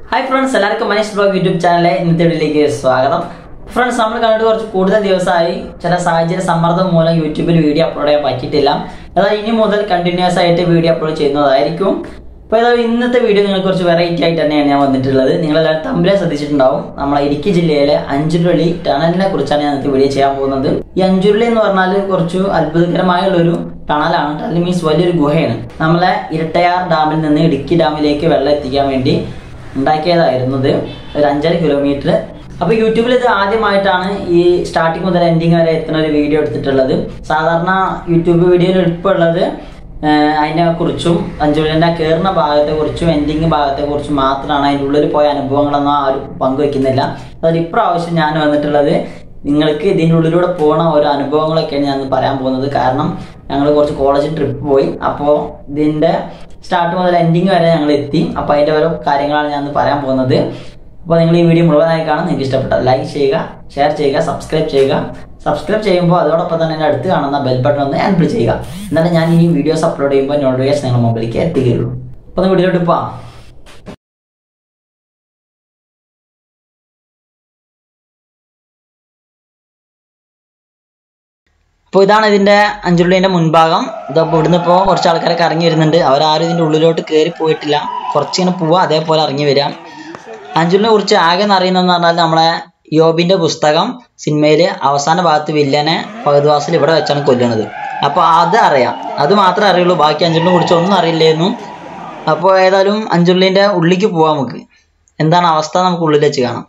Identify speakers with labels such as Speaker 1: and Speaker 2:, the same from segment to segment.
Speaker 1: Hi friends എല്ലാവർക്കും Manish blog YouTube ചാനലിലെ ഇന്നത്തെ വീഡിയോയിലേക്ക് സ്വാഗതം ഫ്രണ്ട്സ് നമ്മൾ കണ്ടിട്ട് കുറച്ച് കൂടുതൽ ദിവസമായി ചില സാഹചര്യ സമ്മർദ്ദം മൂലം യൂട്യൂബിൽ വീഡിയോ അപ്ലോഡ് ചെയ്യാൻ പറ്റിയിട്ടില്ല അതായത് ഇനി മുതൽ കണ്ടിന്യൂസ് ആയിട്ട് വീഡിയോ അപ്ലോഡ് ചെയ്യുന്നതായിരിക്കും അപ്പോൾ ഏതായാലും ഇന്നത്തെ വീഡിയോ നിങ്ങൾക്ക് കുറച്ച് വെറൈറ്റി ആയിട്ട് തന്നെയാണ് ഞാൻ വന്നിട്ടുള്ളത് നിങ്ങളെല്ലാവരും തമ്മിലെ ശ്രദ്ധിച്ചിട്ടുണ്ടാവും നമ്മളെ ഇടുക്കി ജില്ലയിലെ അഞ്ചുരുളി ടണലിനെ കുറിച്ചാണ് ഞാൻ ഇന്നത്തെ വീഡിയോ ചെയ്യാൻ പോകുന്നത് ഈ അഞ്ചുരുളി എന്ന് പറഞ്ഞാൽ കുറച്ച് അത്ഭുതകരമായുള്ളൊരു ടണലാണ് ടണൽ മീൻസ് വലിയൊരു ഗുഹയാണ് നമ്മളെ ഇരട്ടയാർ ഡാമിൽ നിന്ന് ഇടുക്കി ഡാമിലേക്ക് വെള്ളം എത്തിക്കാൻ വേണ്ടി ഉണ്ടാക്കിയതായിരുന്നത് ഒരു അഞ്ചര കിലോമീറ്റർ അപ്പോൾ യൂട്യൂബിൽ ഇത് ആദ്യമായിട്ടാണ് ഈ സ്റ്റാർട്ടിങ് മുതൽ എൻഡിങ് വരെ എത്തുന്ന ഒരു വീഡിയോ എടുത്തിട്ടുള്ളത് സാധാരണ യൂട്യൂബ് വീഡിയോയിൽ എളുപ്പമുള്ളത് അതിനെ കുറിച്ചും അഞ്ചുള്ളിൻ്റെ കയറുന്ന ഭാഗത്തെ കുറിച്ചും എൻഡിങ് ഭാഗത്തെ കുറിച്ചും മാത്രമാണ് അതിൻ്റെ ഉള്ളിൽ പോയ അനുഭവങ്ങളൊന്നും ആരും പങ്കുവെക്കുന്നില്ല അതിൽ ഇപ്രാവശ്യം ഞാൻ വന്നിട്ടുള്ളത് നിങ്ങൾക്ക് ഇതിൻ്റെ ഉള്ളിലൂടെ പോണ ഓരോ അനുഭവങ്ങളൊക്കെയാണ് ഞാൻ ഇന്ന് പറയാൻ പോകുന്നത് കാരണം ഞങ്ങൾ കുറച്ച് കോളേജ് ട്രിപ്പ് പോയി അപ്പോൾ ഇതിൻ്റെ സ്റ്റാർട്ട് മുതൽ എൻഡിങ് വരെ ഞങ്ങൾ എത്തി അപ്പോൾ അതിൻ്റെ ഓരോ കാര്യങ്ങളാണ് ഞാൻ ഇന്ന് പറയാൻ പോകുന്നത് അപ്പോൾ നിങ്ങൾ ഈ വീഡിയോ മുഴുവനായി കാണാൻ നിങ്ങൾക്ക് ഇഷ്ടപ്പെട്ട ലൈക്ക് ചെയ്യുക ഷെയർ ചെയ്യുക സബ്സ്ക്രൈബ് ചെയ്യുക സബ്സ്ക്രൈബ് ചെയ്യുമ്പോൾ അതോടൊപ്പം തന്നെ എൻ്റെ അടുത്ത് കാണുന്ന ബെൽ ബട്ടൺ ഒന്ന് എൻബിൾ ചെയ്യുക എന്നാലും ഞാൻ ഈ വീഡിയോസ് അപ്ലോഡ് ചെയ്യുമ്പോൾ നോട്ടിഫിക്കേഷൻ നിങ്ങളുടെ മൊബൈലിലേക്ക് എത്തിക്കുകയുള്ളൂ അപ്പോൾ ഒന്ന് വീഡിയോട്ട് പോവാം അപ്പോൾ ഇതാണ് ഇതിൻ്റെ അഞ്ചുള്ളിൻ്റെ മുൻഭാഗം ഇതപ്പോൾ ഇവിടുന്ന് ഇപ്പോൾ കുറച്ച് ആൾക്കാരൊക്കെ ഇറങ്ങി വരുന്നുണ്ട് അവരാരും ഇതിൻ്റെ ഉള്ളിലോട്ട് കയറി പോയിട്ടില്ല കുറച്ചിങ്ങനെ പോവുക അതേപോലെ ഇറങ്ങി വരിക അഞ്ചുള്ളിനെ കുറിച്ച് ആകെ അറിയുന്നതെന്ന് പറഞ്ഞാൽ നമ്മളെ യോബിൻ്റെ പുസ്തകം സിനിമയിൽ അവസാന ഭാഗത്ത് വില്ലനെ പകുതിവാസിൽ ഇവിടെ വെച്ചാണ് കൊല്ലുന്നത് അപ്പോൾ അത് അറിയാം അത് മാത്രമേ അറിയുള്ളൂ ബാക്കി അഞ്ചുള്ളിനെ കുറിച്ച് ഒന്നും അറിയില്ലായിരുന്നു അപ്പോൾ ഏതായാലും അഞ്ചുള്ളിൻ്റെ ഉള്ളിലേക്ക് പോവാം നമുക്ക് എന്താണ് അവസ്ഥ നമുക്ക് ഉള്ളിൽ വെച്ച് കാണാം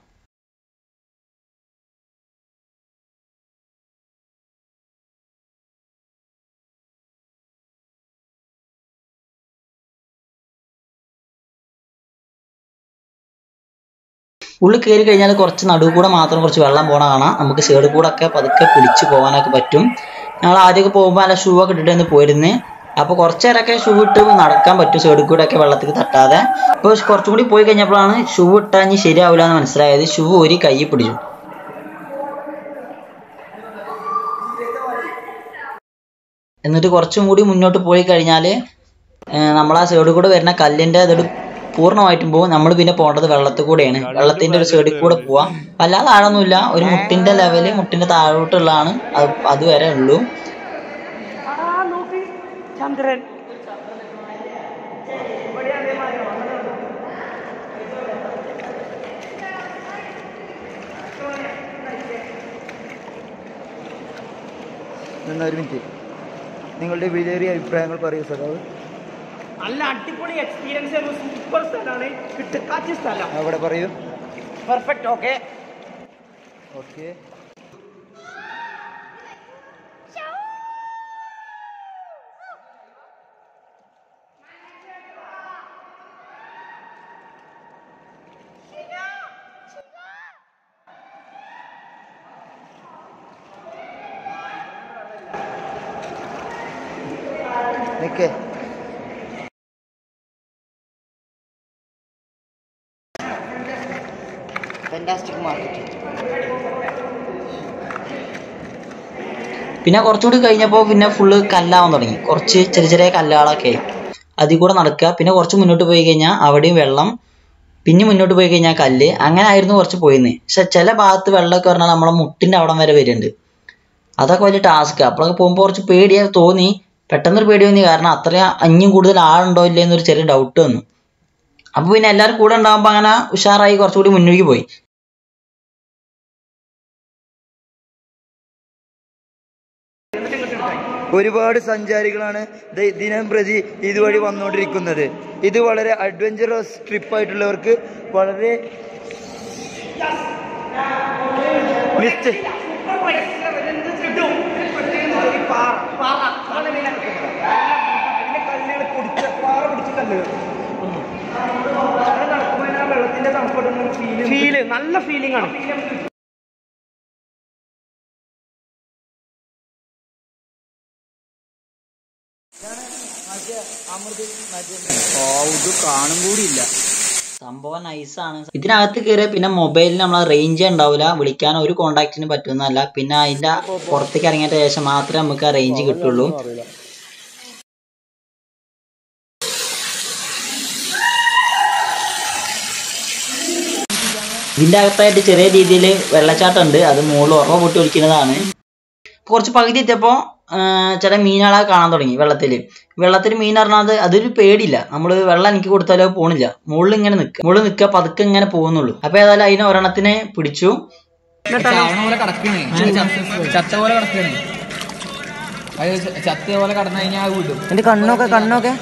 Speaker 1: ഉള്ളിൽ കയറി കഴിഞ്ഞാൽ കുറച്ച് നടുവ് കൂടെ മാത്രം കുറച്ച് വെള്ളം പോണ കാണാം നമുക്ക് സൈഡ് കൂടെ ഒക്കെ പതുക്കെ പിടിച്ച് പോകാനൊക്കെ പറ്റും ഞങ്ങൾ ആദ്യമൊക്കെ പോകുമ്പോൾ നല്ല ഷൂ ഒക്കെ ഇട്ടിട്ടാണ് പോയിരുന്നത് അപ്പോൾ കുറച്ച് നേരമൊക്കെ ഷൂ ഇട്ട് നടക്കാൻ പറ്റും സൈഡിൽ കൂടെ ഒക്കെ വെള്ളത്തിൽ തട്ടാതെ അപ്പോൾ കുറച്ചും കൂടി പോയി കഴിഞ്ഞപ്പോഴാണ് ഷൂ ഇട്ടാൽ ഇനി ശരിയാവില്ല എന്ന് മനസ്സിലായത് ഷൂ ഒരു കൈ പിടിച്ചു എന്നിട്ട് കുറച്ചും കൂടി മുന്നോട്ട് പോയി കഴിഞ്ഞാൽ നമ്മൾ ആ സൈഡിൽ കൂടെ വരുന്ന കല്ലിൻ്റെ ഇതൊരു പൂർണ്ണമായിട്ടും പോകും നമ്മൾ പിന്നെ പോകേണ്ടത് വെള്ളത്തിൽ കൂടെയാണ് വെള്ളത്തിന്റെ ഒരു സൈഡിൽ കൂടെ പോവാം വല്ലാതെ ആഴൊന്നുമില്ല ഒരു മുട്ടിന്റെ ലെവല് മുട്ടിന്റെ താഴോട്ടുള്ളതാണ് അത് അതുവരെ ഉള്ളൂ
Speaker 2: ചന്ദ്രൻ
Speaker 3: നിന്ന് ഒരു മിനിറ്റ് നിങ്ങളുടെ വിലയേറിയ അഭിപ്രായങ്ങൾ പറയൂ സഖാവ്
Speaker 2: നല്ല അടിപൊളി എക്സ്പീരിയൻസ് ആയിരുന്നു സൂപ്പർ സ്ഥലമാണ് കിട്ടുക്കാച്ച സ്ഥലം
Speaker 3: അവിടെ പറയൂ
Speaker 2: പെർഫെക്റ്റ് ഓക്കെ
Speaker 3: ഓക്കെ നിക്കേ ഫാന്റാസ്റ്റിക് മാർക്കറ്റ്
Speaker 1: പിന്നെ കുറച്ചുകൂടി കഴിഞ്ഞപ്പോൾ പിന്നെ ഫുള്ള് കല്ലാവാൻ തുടങ്ങി കുറച്ച് ചെറിയ ചെറിയ കല്ലുകളൊക്കെ അതിൽ കൂടെ നടക്കുക പിന്നെ കുറച്ച് മുന്നോട്ട് പോയി കഴിഞ്ഞാൽ അവിടെയും വെള്ളം പിന്നെ മുന്നോട്ട് പോയി കഴിഞ്ഞാൽ കല്ല് അങ്ങനെ ആയിരുന്നു കുറച്ച് പോയിന്ന് പക്ഷെ ചില ഭാഗത്ത് വെള്ളമൊക്കെ പറഞ്ഞാൽ നമ്മളെ മുട്ടിന്റെ അവിടം വരെ വരുന്നുണ്ട് അതൊക്കെ വലിയ ടാസ്ക് അപ്പോഴൊക്കെ പോകുമ്പോൾ കുറച്ച് പേടിയാ തോന്നി പെട്ടെന്നൊരു പേടി തോന്നി കാരണം അത്രയും അഞ്ഞും കൂടുതൽ ആളുണ്ടോ ഇല്ലേ എന്നൊരു ചെറിയ ഡൗട്ട് വന്നു അപ്പൊ പിന്നെ എല്ലാവരും കൂടെ ഉണ്ടാകുമ്പോൾ അങ്ങനെ ഉഷാറായി കുറച്ചുകൂടി മുന്നോട്ട് പോയി
Speaker 3: ഒരുപാട് സഞ്ചാരികളാണ് ദ- ദിനം പ്രതി ഇതുവഴി വന്നുകൊണ്ടിരിക്കുന്നത് ഇത് വളരെ അഡ്വഞ്ചറസ് ട്രിപ്പ് ആയിട്ടുള്ളവർക്ക് വളരെ ലിസ്റ്റ്
Speaker 2: ഫീല് നല്ല ഫീലിംഗ് ആണ്
Speaker 3: ഇത് കാണും കൂടിയില്ല
Speaker 1: സംഭവം നൈസാണ് ഇതിനകത്ത് കയറിയ പിന്നെ മൊബൈലിൽ നമ്മളെ റേഞ്ച് ഉണ്ടാവില്ല വിളിക്കാൻ ഒരു കോണ്ടാക്റ്റിന് പറ്റുന്നതല്ല പിന്നെ അതിന്റെ പുറത്തേക്ക് ഇറങ്ങിയ ശേഷം മാത്രമേ നമുക്ക് ആ റേഞ്ച് കിട്ടുള്ളൂ ഇതിൻ്റെ അകത്തായിട്ട് ചെറിയ രീതിയിൽ വെള്ളച്ചാട്ടം ഉണ്ട് അത് മുകളിൽ ഉറവ പൊട്ടി ഒലിക്കുന്നതാണ് കുറച്ച് പകുതി എത്തിയപ്പോൾ ചില മീനുകളെ കാണാൻ തുടങ്ങി വെള്ളത്തിൽ വെള്ളത്തിൽ മീൻ പറഞ്ഞാൽ അതൊരു പേടിയില്ല നമ്മൾ വെള്ളം എനിക്ക് കൊടുത്താലോ പോണില്ല മുകളിൽ ഇങ്ങനെ നിൽക്കുക മുകളിൽ നിൽക്കുക പതുക്കെ ഇങ്ങനെ പോകുന്നുള്ളൂ അപ്പോൾ ഏതായാലും അതിനെ ഒരെണ്ണത്തിനെ പിടിച്ചു
Speaker 4: ചാവണ പോലെ കിടക്കണേ ചത്ത പോലെ കിടക്കണേ അത് ചത്ത പോലെ കടന്നു കഴിഞ്ഞാൽ അത് വിടും
Speaker 3: എന്റെ കണ്ണൊക്കെ കണ്ണൊക്കെ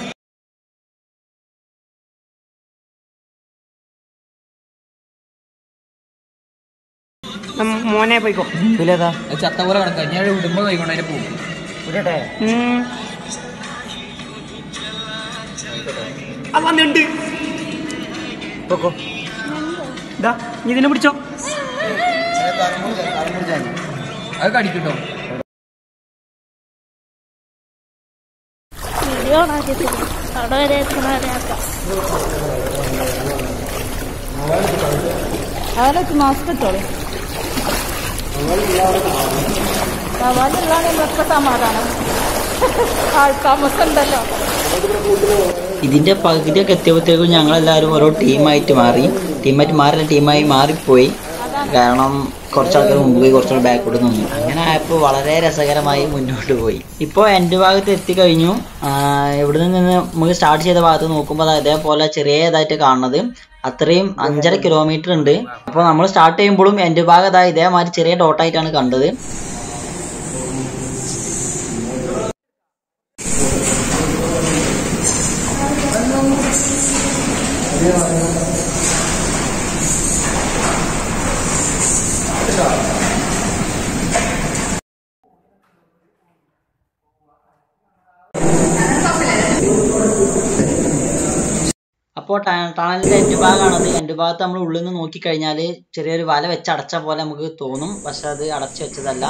Speaker 2: നം- മോനെ പോയിക്കോ
Speaker 3: ഇല്ലേതാ
Speaker 4: അത് ചത്ത പോലെ കിടക്കുക ഞാൻ വിടുമ്പോ കൈകൊണ്ട് അതിനെ പോകും
Speaker 2: ഉം. അത് വന്നിട്ടുണ്ട് ഇതാ നീ ഇതിനെ പിടിച്ചോ
Speaker 4: അത് കടിക്കട്ടോ
Speaker 5: വീഡിയോ ഓണാക്കിയിട്ടില്ല അവിടെ വരെ എത്തണവരെ ആക്കാം അവരൊക്കെ മാസ്ക് ഇട്ടോളൂ സവാലുള്ളതാണ് ഇതൊക്കെ സമാധാനം ആൾത്താമസം ഉണ്ടല്ലോ
Speaker 1: ഇതിന്റെ പകുതിയൊക്കെ എത്തിയപ്പോഴത്തേക്കും ഞങ്ങളെല്ലാവരും ഓരോ ടീമായിട്ട് മാറി ടീമായിട്ട് മാറില്ല ടീമായി മാറിപ്പോയി കാരണം കുറച്ച് ആൾക്കാർ മുമ്പ് പോയി കുറച്ചുകൂടെ ബാക്കോട്ട് നിന്നു അങ്ങനെ ആയപ്പോൾ വളരെ രസകരമായി മുന്നോട്ട് പോയി ഇപ്പോൾ എൻ്റെ ഭാഗത്ത് എത്തിക്കഴിഞ്ഞു ആഹ് ഇവിടെ നിന്ന് നമുക്ക് സ്റ്റാർട്ട് ചെയ്ത ഭാഗത്ത് നോക്കുമ്പോൾ അത് അതേപോലെ ചെറിയതായിട്ട് കാണുന്നത് അത്രയും അഞ്ചര കിലോമീറ്റർ ഉണ്ട് അപ്പോൾ നമ്മൾ സ്റ്റാർട്ട് ചെയ്യുമ്പോഴും എൻ്റെ ഭാഗത്ത് ഇതേമാതിരി ചെറിയ ഡോട്ടായിട്ടാണ് കണ്ടത് അപ്പോൾ ടണലിന്റെ എൻ്റെ ഭാഗമാണത് എൻ്റെ ഭാഗത്ത് നമ്മൾ ഉള്ളിൽ നിന്ന് നോക്കിക്കഴിഞ്ഞാൽ ചെറിയൊരു വല വെച്ച് അടച്ച പോലെ നമുക്ക് തോന്നും പക്ഷെ അത് അടച്ചു വെച്ചതല്ല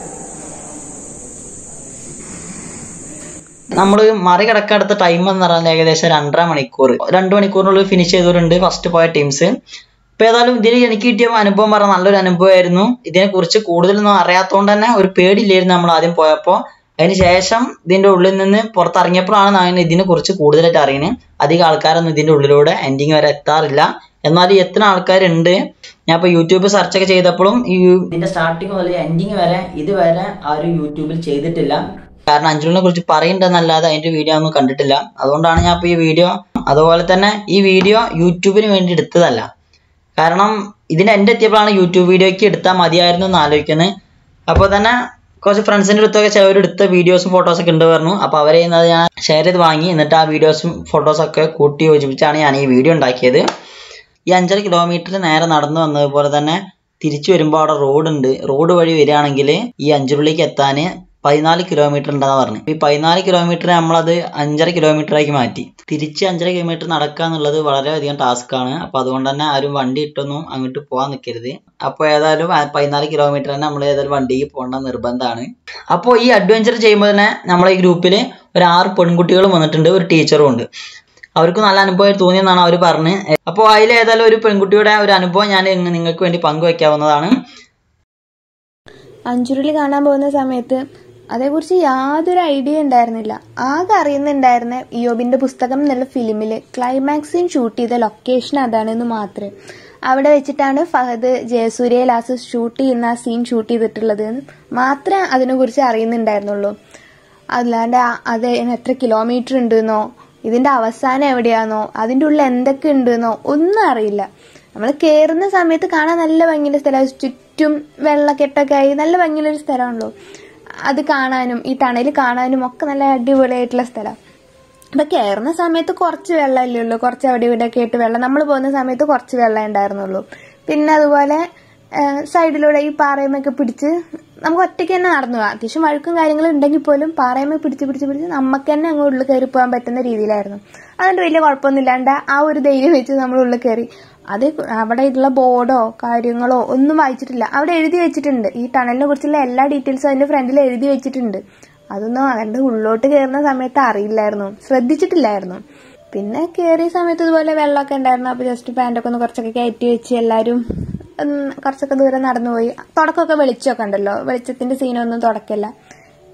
Speaker 1: നമ്മൾ മറികടക്കടുത്ത ടൈം എന്ന് പറഞ്ഞാൽ ഏകദേശം രണ്ടര മണിക്കൂർ രണ്ട് മണിക്കൂറിനുള്ളിൽ ഫിനിഷ് ചെയ്തവരുണ്ട് ഫസ്റ്റ് പോയ ടീംസ് ഇപ്പൊ ഏതായാലും ഇതിൽ എനിക്ക് കിട്ടിയ അനുഭവം പറഞ്ഞ നല്ലൊരു അനുഭവമായിരുന്നു ഇതിനെ കുറിച്ച് കൂടുതലൊന്നും അറിയാത്തതുകൊണ്ട് തന്നെ ഒരു പേടിയില്ലായിരുന്നു നമ്മൾ ആദ്യം പോയപ്പോൾ അതിന് ശേഷം ഇതിന്റെ ഉള്ളിൽ നിന്ന് പുറത്തിറങ്ങിയപ്പോഴാണ് ഞാൻ ഇതിനെ കുറിച്ച് കൂടുതലായിട്ട് അറിയുന്നത് അധികം ആൾക്കാരൊന്നും ഇതിന്റെ ഉള്ളിലൂടെ എൻഡിങ് വരെ എത്താറില്ല എന്നാൽ എത്ര ആൾക്കാരുണ്ട് ഞാൻ ഇപ്പൊ യൂട്യൂബ് സെർച്ച് ഒക്കെ ചെയ്തപ്പോഴും ഈ ഇതിന്റെ സ്റ്റാർട്ടിങ് മുതൽ എൻഡിങ് വരെ ഇതുവരെ ആരും യൂട്യൂബിൽ ചെയ്തിട്ടില്ല കാരണം അഞ്ജുലിനെ കുറിച്ച് പറയണ്ടെന്നല്ലാതെ അതിന്റെ വീഡിയോ ഒന്നും കണ്ടിട്ടില്ല അതുകൊണ്ടാണ് ഞാൻ ഇപ്പൊ ഈ വീഡിയോ അതുപോലെ തന്നെ ഈ വീഡിയോ യൂട്യൂബിന് വേണ്ടി എടുത്തതല്ല കാരണം ഇതിന് എൻ്റെ എത്തിയപ്പോഴാണ് യൂട്യൂബ് വീഡിയോയ്ക്ക് എടുത്താൽ മതിയായിരുന്നു എന്ന് ആലോചിക്കുന്നത് അപ്പോൾ തന്നെ കുറച്ച് ഫ്രണ്ട്സിൻ്റെ അടുത്തൊക്കെ ചിലവർ എടുത്ത വീഡിയോസും ഫോട്ടോസൊക്കെ ഉണ്ട് പറഞ്ഞു അപ്പോൾ അവരെ കയ്യിൽ നിന്ന് അത് ഞാൻ ഷെയർ ചെയ്ത് വാങ്ങി എന്നിട്ട് ആ വീഡിയോസും ഫോട്ടോസൊക്കെ കൂട്ടി യോജിപ്പിച്ചാണ് ഞാൻ ഈ വീഡിയോ ഉണ്ടാക്കിയത് ഈ അഞ്ചര കിലോമീറ്റർ നേരെ നടന്നു വന്നതുപോലെ തന്നെ തിരിച്ചു വരുമ്പോൾ അവിടെ റോഡുണ്ട് റോഡ് വഴി വരികയാണെങ്കിൽ ഈ അഞ്ചുപള്ളിക്ക് എത്താൻ പതിനാല് കിലോമീറ്റർ ഉണ്ടെന്ന് പറഞ്ഞു ഈ പതിനാല് കിലോമീറ്റർ നമ്മളത് അഞ്ചര കിലോമീറ്റർ ആക്കി മാറ്റി തിരിച്ച് അഞ്ചര കിലോമീറ്റർ നടക്കുക എന്നുള്ളത് വളരെയധികം ടാസ്ക് ആണ് അപ്പോൾ അതുകൊണ്ട് തന്നെ ആരും വണ്ടി ഇട്ടൊന്നും അങ്ങോട്ട് പോകാൻ നിൽക്കരുത് അപ്പോൾ ഏതായാലും ആ പതിനാല് കിലോമീറ്റർ തന്നെ നമ്മൾ ഏതായാലും വണ്ടിക്ക് പോകേണ്ട നിർബന്ധമാണ് അപ്പോൾ ഈ അഡ്വഞ്ചർ ചെയ്യുമ്പോൾ തന്നെ നമ്മളെ ഈ ഗ്രൂപ്പിൽ ഒരു ആറ് പെൺകുട്ടികളും വന്നിട്ടുണ്ട് ഒരു ടീച്ചറും ഉണ്ട് അവർക്ക് നല്ല അനുഭവം തോന്നിയെന്നാണ് അവർ പറഞ്ഞത് അപ്പോൾ അതിൽ ഏതായാലും ഒരു പെൺകുട്ടിയുടെ ഒരു അനുഭവം ഞാൻ ഇങ്ങ് നിങ്ങൾക്ക് വേണ്ടി പങ്കുവയ്ക്കാവുന്നതാണ്
Speaker 6: അഞ്ചുരുളി കാണാൻ പോകുന്ന സമയത്ത് അതേക്കുറിച്ച് യാതൊരു ഐഡിയ ഉണ്ടായിരുന്നില്ല ആകെ അറിയുന്നുണ്ടായിരുന്ന ഇയോബിന്റെ പുസ്തകം എന്നുള്ള ഫിലിമില് ക്ലൈമാക്സ് സീൻ ഷൂട്ട് ചെയ്ത ലൊക്കേഷൻ അതാണെന്ന് മാത്രമേ അവിടെ വെച്ചിട്ടാണ് ഫഹദ് ജയസൂര്യ ലാസ് ഷൂട്ട് ചെയ്യുന്ന ആ സീൻ ഷൂട്ട് ചെയ്തിട്ടുള്ളത് എന്ന് മാത്രമേ അതിനെക്കുറിച്ച് അറിയുന്നുണ്ടായിരുന്നുള്ളൂ അല്ലാണ്ട് ആ- അത് എത്ര കിലോമീറ്റർ ഉണ്ടെന്നോ ഇതിന്റെ അവസാനം എവിടെയാണോ അതിന്റെ ഉള്ളിൽ എന്തൊക്കെ ഉണ്ടെന്നോ ഒന്നും അറിയില്ല നമ്മൾ കയറുന്ന സമയത്ത് കാണാൻ നല്ല ഭംഗിയുള്ള സ്ഥലം ചുറ്റും വെള്ളക്കെട്ടൊക്കെ ആയി നല്ല ഭംഗിയുള്ളൊരു സ്ഥലമാണല്ലോ അത് കാണാനും ഈ ടണൽ കാണാനും ഒക്കെ നല്ല അടിപൊളിയായിട്ടുള്ള സ്ഥലം അപ്പൊ കയറുന്ന സമയത്ത് കുറച്ച് വെള്ളമല്ലേ ഉള്ളൂ കുറച്ച് അവിടെ ഇവിടെ ഒക്കെ ആയിട്ട് വെള്ളം നമ്മൾ പോകുന്ന സമയത്ത് കുറച്ച് വെള്ളം ഉണ്ടായിരുന്നുള്ളൂ പിന്നെ അതുപോലെ സൈഡിലൂടെ ഈ പാറയമൊക്കെ പിടിച്ച് നമുക്ക് ഒറ്റയ്ക്ക് തന്നെ നടന്നു പോകാം അത്യാവശ്യം വഴുക്കും കാര്യങ്ങളും ഉണ്ടെങ്കിൽ പോലും പാറയമ പിടിച്ച് പിടിച്ച് പിടിച്ച് നമുക്ക് തന്നെ അങ്ങ് ഉള്ളിൽ കയറി പോകാൻ പറ്റുന്ന രീതിയിലായിരുന്നു അതുകൊണ്ട് വലിയ കുഴപ്പമൊന്നും ഇല്ലാണ്ട് ആ ഒരു ധൈര്യം വെച്ച് നമ്മൾ ഉള്ളിൽ കയറി അത് അവിടെ ഉള്ള ബോർഡോ കാര്യങ്ങളോ ഒന്നും വായിച്ചിട്ടില്ല അവിടെ എഴുതി വെച്ചിട്ടുണ്ട് ഈ ടണലിനെ കുറിച്ചുള്ള എല്ലാ ഡീറ്റെയിൽസും അതിന്റെ ഫ്രണ്ടിൽ എഴുതി വെച്ചിട്ടുണ്ട് അതൊന്നും അതിന്റെ ഉള്ളോട്ട് കയറുന്ന സമയത്ത് അറിയില്ലായിരുന്നു ശ്രദ്ധിച്ചിട്ടില്ലായിരുന്നു പിന്നെ കയറിയ സമയത്ത് ഇതുപോലെ വെള്ളമൊക്കെ ഉണ്ടായിരുന്നു അപ്പൊ ജസ്റ്റ് പാൻറ്റൊക്കെ ഒന്ന് കുറച്ചൊക്കെ കയറ്റി വെച്ച് എല്ലാവരും ഉം, കുറച്ചൊക്കെ ദൂരം നടന്നു പോയി തുടക്കമൊക്കെ വെളിച്ചമൊക്കെ ഉണ്ടല്ലോ വെളിച്ചത്തിന്റെ സീനൊന്നും തുടക്കല്ല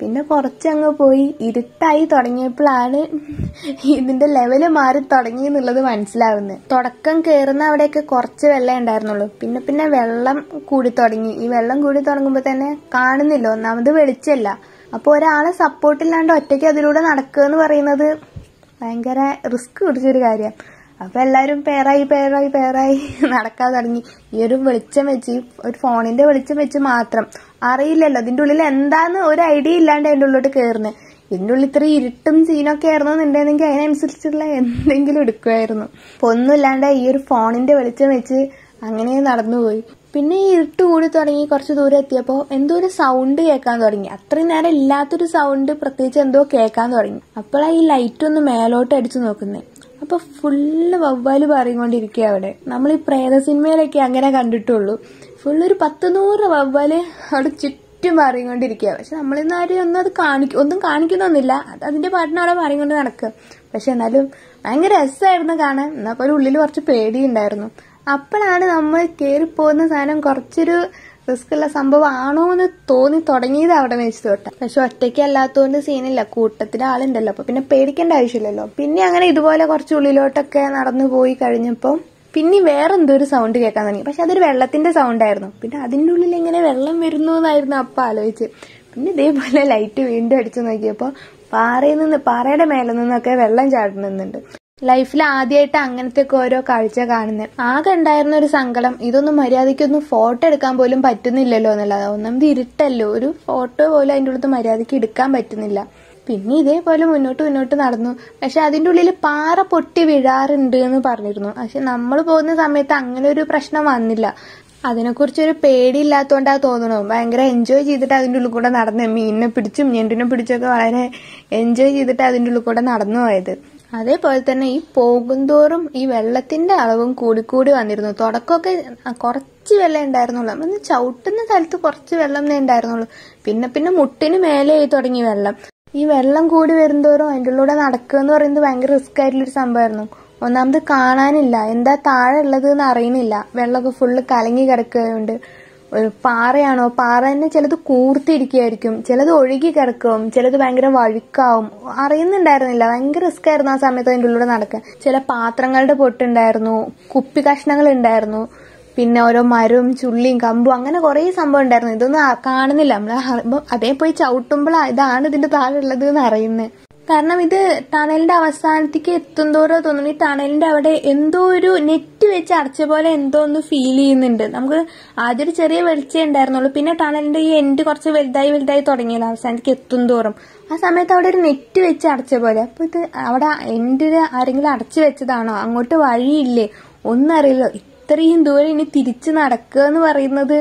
Speaker 6: പിന്നെ കുറച്ചങ്ങ് പോയി ഇരുട്ടായി തുടങ്ങിയപ്പോഴാണ് ഇതിന്റെ ലെവല് മാറി തുടങ്ങി എന്നുള്ളത് മനസ്സിലാവുന്നത് തുടക്കം കയറുന്ന അവിടെയൊക്കെ കുറച്ച് വെള്ളം ഉണ്ടായിരുന്നുള്ളൂ പിന്നെ പിന്നെ വെള്ളം കൂടി തുടങ്ങി ഈ വെള്ളം കൂടി തുടങ്ങുമ്പോൾ തന്നെ കാണുന്നില്ല ഒന്നാമത് വെളിച്ചല്ല അപ്പോൾ ഒരാളെ സപ്പോർട്ടില്ലാണ്ട് ഒറ്റയ്ക്ക് അതിലൂടെ നടക്കുക എന്ന് പറയുന്നത് ഭയങ്കര റിസ്ക് പിടിച്ചൊരു കാര്യം അപ്പൊ എല്ലാരും പേരായി പേരായി പേരായി നടക്കാൻ തുടങ്ങി ഈ ഒരു വെളിച്ചം വെച്ച് ഒരു ഫോണിന്റെ വെളിച്ചം വെച്ച് മാത്രം അറിയില്ലല്ലോ ഇതിന്റെ ഉള്ളിൽ എന്താന്ന് ഒരു ഐഡിയ ഇല്ലാണ്ട് അതിന്റെ ഉള്ളിലോട്ട് കയറുന്നത് ഇതിന്റെ ഉള്ളിൽ ഇത്ര ഇരുട്ടും സീനൊക്കെ ആയിരുന്നു എന്നുണ്ടെങ്കിൽ അതിനനുസരിച്ചുള്ള എന്തെങ്കിലും എടുക്കുമായിരുന്നു അപ്പൊ ഒന്നുമില്ലാണ്ട് ഈ ഒരു ഫോണിന്റെ വെളിച്ചം വെച്ച് അങ്ങനെ നടന്നുപോയി പിന്നെ ഈ ഇരുട്ട് കൂടി തുടങ്ങി കുറച്ച് ദൂരം എത്തിയപ്പോൾ എന്തോ ഒരു സൗണ്ട് കേൾക്കാൻ തുടങ്ങി അത്രയും നേരം ഇല്ലാത്തൊരു സൗണ്ട് പ്രത്യേകിച്ച് എന്തോ കേൾക്കാൻ തുടങ്ങി അപ്പോഴാണ് ഈ ലൈറ്റ് ഒന്ന് മേലോട്ട് അടിച്ചു നോക്കുന്നത് അപ്പൊ ഫുള്ള് വവ്വാല് പറഞ്ഞുകൊണ്ടിരിക്കുക അവിടെ നമ്മൾ ഈ പ്രേത സിനിമയിലൊക്കെ അങ്ങനെ കണ്ടിട്ടുള്ളൂ ഫുള്ള് ഒരു പത്ത് നൂറ് വവ്വാല് അവിടെ ചുറ്റും പറഞ്ഞുകൊണ്ടിരിക്കുക പക്ഷെ നമ്മളിന്ന് ആരും ഒന്നും അത് കാണിക്കും ഒന്നും കാണിക്കുന്നൊന്നുമില്ല അത് അതിന്റെ പാട്ടിന് അവിടെ പറഞ്ഞുകൊണ്ട് നടക്കുക പക്ഷെ എന്നാലും ഭയങ്കര രസമായിരുന്നു കാണാൻ എന്നാൽ പോലും ഉള്ളിൽ കുറച്ച് പേടിയുണ്ടായിരുന്നു അപ്പോഴാണ് നമ്മൾ കയറിപ്പോകുന്ന സാധനം കുറച്ചൊരു റിസ്ക് ഉള്ള സംഭവം ആണോ എന്ന് തോന്നി തുടങ്ങിയത് അവിടെ വെച്ച് തൊട്ട പക്ഷെ ഒറ്റയ്ക്ക് അല്ലാത്തതുകൊണ്ട് സീനില്ല കൂട്ടത്തിൽ ആളുണ്ടല്ലോ അപ്പൊ പിന്നെ പേടിക്കേണ്ട ആവശ്യമില്ലല്ലോ പിന്നെ അങ്ങനെ ഇതുപോലെ കുറച്ച് ഉള്ളിലോട്ടൊക്കെ നടന്നു പോയി കഴിഞ്ഞപ്പോൾ പിന്നെ വേറെ എന്തോ ഒരു സൗണ്ട് കേൾക്കാൻ തുടങ്ങി പക്ഷെ അതൊരു വെള്ളത്തിന്റെ സൗണ്ട് ആയിരുന്നു പിന്നെ അതിന്റെ ഉള്ളിൽ എങ്ങനെ വെള്ളം വരുന്നു എന്നായിരുന്നു അപ്പൊ ആലോചിച്ച് പിന്നെ ഇതേപോലെ ലൈറ്റ് വീണ്ടും അടിച്ചു നോക്കിയപ്പോൾ പാറയിൽ നിന്ന് പാറയുടെ മേലെ നിന്നൊക്കെ വെള്ളം ചാടുന്നുണ്ട് ലൈഫിൽ ആദ്യമായിട്ട് അങ്ങനത്തെ ഒക്കെ ഓരോ കാഴ്ച കാണുന്നത് ആകെ ഉണ്ടായിരുന്ന ഒരു സങ്കടം ഇതൊന്നും മര്യാദയ്ക്കൊന്നും ഫോട്ടോ എടുക്കാൻ പോലും പറ്റുന്നില്ലല്ലോ എന്നുള്ളത് ഒന്നാമത് ഇരുട്ടല്ലോ ഒരു ഫോട്ടോ പോലും അതിൻ്റെ ഉള്ളത്ത് മര്യാദയ്ക്ക് എടുക്കാൻ പറ്റുന്നില്ല പിന്നെ ഇതേപോലെ മുന്നോട്ട് മുന്നോട്ട് നടന്നു പക്ഷെ അതിന്റെ ഉള്ളിൽ പാറ പൊട്ടി വീഴാറുണ്ട് എന്ന് പറഞ്ഞിരുന്നു പക്ഷെ നമ്മൾ പോകുന്ന സമയത്ത് അങ്ങനെ ഒരു പ്രശ്നം വന്നില്ല അതിനെക്കുറിച്ചൊരു പേടിയില്ലാത്തോണ്ടാ തോന്നണു ഭയങ്കര എൻജോയ് ചെയ്തിട്ട് അതിൻ്റെ ഉള്ളിൽ കൂടെ നടന്നു മീനിനെ പിടിച്ചും ഞെണ്ടിനെ പിടിച്ചൊക്കെ വളരെ എൻജോയ് ചെയ്തിട്ട് അതിൻ്റെ ഉള്ളിൽ കൂടെ നടന്നു പോയത് അതേപോലെ തന്നെ ഈ പോകുന്തോറും ഈ വെള്ളത്തിന്റെ അളവും കൂടിക്കൂടി വന്നിരുന്നു തുടക്കമൊക്കെ കുറച്ച് വെള്ളം ഉണ്ടായിരുന്നുള്ളൂ നമ്മൾ ചവിട്ടുന്ന സ്ഥലത്ത് കുറച്ച് വെള്ളം ഉണ്ടായിരുന്നുള്ളൂ പിന്നെ പിന്നെ മുട്ടിന് മേലെ ആയി തുടങ്ങി വെള്ളം ഈ വെള്ളം കൂടി വരുന്തോറും അതിൻ്റെ ഉള്ളിലൂടെ നടക്കുക എന്ന് പറയുന്നത് ഭയങ്കര റിസ്ക് ആയിട്ടുള്ളൊരു സംഭവമായിരുന്നു ഒന്നാമത് കാണാനില്ല എന്താ താഴെ ഉള്ളത് എന്ന് അറിയുന്നില്ല വെള്ളമൊക്കെ ഫുള്ള് കലങ്ങി കിടക്കുകയുണ്ട് ഒരു പാറയാണോ പാറ തന്നെ ചിലത് കൂർത്തിരിക്കുകയായിരിക്കും ചിലത് ഒഴുകി കിടക്കും ചിലത് ഭയങ്കര വഴുക്കാവും അറിയുന്നുണ്ടായിരുന്നില്ല ഭയങ്കര റിസ്ക് ആയിരുന്നു ആ സമയത്ത് അതിൻ്റെ ഉള്ളിലൂടെ നടക്കാൻ ചില പാത്രങ്ങളുടെ പൊട്ടുണ്ടായിരുന്നു കുപ്പി കഷ്ണങ്ങൾ ഉണ്ടായിരുന്നു പിന്നെ ഓരോ മരവും ചുള്ളിയും കമ്പും അങ്ങനെ കുറേ സംഭവം ഉണ്ടായിരുന്നു ഇതൊന്നും ആ- കാണുന്നില്ല നമ്മൾ അതേ പോയി ചവിട്ടുമ്പോൾ ഇതാണ് ഇതിന്റെ താഴെ ഉള്ളത് എന്ന് അറിയുന്നത് കാരണം ഇത് ടണലിന്റെ അവസാനത്തേക്ക് എത്തുന്തോറോ തോന്നുന്നു ഈ ടണലിന്റെ അവിടെ എന്തോ ഒരു നെറ്റ് വെച്ച് അടച്ച പോലെ എന്തോ ഒന്ന് ഫീൽ ചെയ്യുന്നുണ്ട് നമുക്ക് ആദ്യം ഒരു ചെറിയ വെളിച്ചേ ഉണ്ടായിരുന്നുള്ളൂ പിന്നെ ടണലിന്റെ ഈ എൻഡ് കുറച്ച് വലുതായി വലുതായി തുടങ്ങിയല്ലോ അവസാനത്തേക്ക് എത്തുന്തോറും ആ സമയത്ത് അവിടെ ഒരു നെറ്റ് വെച്ച് അടച്ച പോലെ അപ്പൊ ഇത് അവിടെ എൻഡിൽ ആരെങ്കിലും അടച്ചു വെച്ചതാണോ അങ്ങോട്ട് വഴിയില്ലേ ഒന്നും അറിയില്ല ഇത്രയും ദൂരം ഇനി തിരിച്ചു നടക്കുക എന്ന് പറയുന്നത്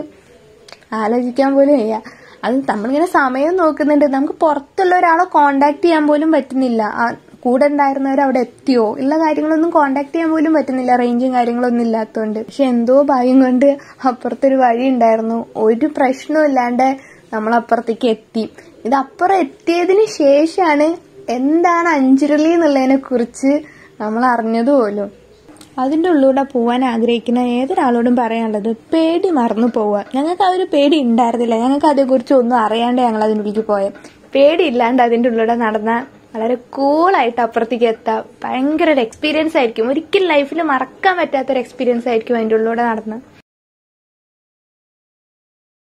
Speaker 6: ആലോചിക്കാൻ പോലും വയ്യ അത് നമ്മളിങ്ങനെ സമയം നോക്കുന്നുണ്ട് നമുക്ക് പുറത്തുള്ള ഒരാളെ കോണ്ടാക്ട് ചെയ്യാൻ പോലും പറ്റുന്നില്ല ആ കൂടെ ഉണ്ടായിരുന്നവർ അവിടെ എത്തിയോ ഉള്ള കാര്യങ്ങളൊന്നും കോണ്ടാക്ട് ചെയ്യാൻ പോലും പറ്റുന്നില്ല റേഞ്ചും കാര്യങ്ങളൊന്നും ഇല്ലാത്തതുകൊണ്ട് പക്ഷെ എന്തോ ഭാഗ്യം കൊണ്ട് അപ്പുറത്തൊരു വഴി ഉണ്ടായിരുന്നു ഒരു പ്രശ്നവും ഇല്ലാണ്ട് നമ്മൾ അപ്പുറത്തേക്ക് എത്തി ഇത് അപ്പുറം എത്തിയതിന് ശേഷമാണ് എന്താണ് അഞ്ചുരുളി എന്നുള്ളതിനെ കുറിച്ച് നമ്മൾ അറിഞ്ഞത് പോലും അതിൻ്റെ ഉള്ളിലൂടെ പോകാൻ ആഗ്രഹിക്കുന്ന ഏതൊരാളോടും പറയാനുള്ളത് പേടി മറന്നു പോവുക ഞങ്ങൾക്ക് ആ ഒരു പേടി ഉണ്ടായിരുന്നില്ല ഞങ്ങൾക്ക് അതേക്കുറിച്ച് ഒന്നും അറിയാണ്ട് ഞങ്ങൾ അതിൻ്റെ ഉള്ളിലേക്ക് പോയത് പേടി ഇല്ലാണ്ട് അതിൻ്റെ ഉള്ളിലൂടെ നടന്ന വളരെ കൂളായിട്ട് അപ്പുറത്തേക്ക് എത്താം ഭയങ്കര ഒരു എക്സ്പീരിയൻസ് ആയിരിക്കും ഒരിക്കലും ലൈഫിൽ മറക്കാൻ പറ്റാത്തൊരു എക്സ്പീരിയൻസ് ആയിരിക്കും അതിൻ്റെ ഉള്ളിലൂടെ നടന്ന്